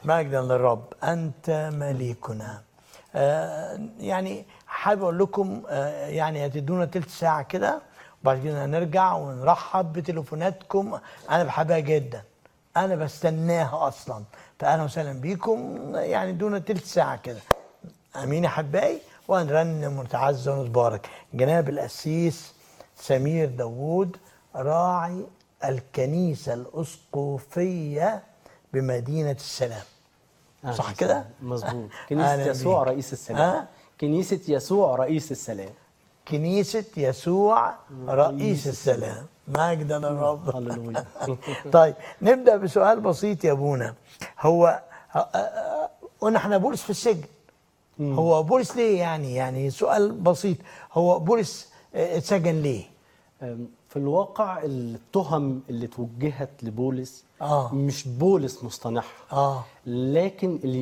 مجدا للرب انت مليكنا آه يعني حابب اقول لكم آه يعني هتدونا تلت ساعه كده وبعد كده هنرجع ونرحب بتليفوناتكم انا بحبها جدا انا بستناها اصلا فاهلا وسهلا بيكم يعني دونا تلت ساعه كده امين يا حباي وهنرنم ونتعزى ونتبارك جناب القسيس سمير داوود راعي الكنيسه الاسقفيه بمدينه السلام أهلاً صح وسهلاً. كده؟ مظبوط أهلاً كنيسة يسوع بيك. رئيس السلام ها؟ كنيسة يسوع رئيس السلام كنيسة يسوع رئيس السلام مجدا للرب هللويا طيب نبدأ بسؤال بسيط يا ابونا هو ه- آه، آه، قلنا احنا بولس في السجن هو بولس ليه يعني يعني سؤال بسيط هو بولس آه، اتسجن ليه أم، في الواقع التهم اللي توجهت لبولس آه. مش بولس مصطنعها اه لكن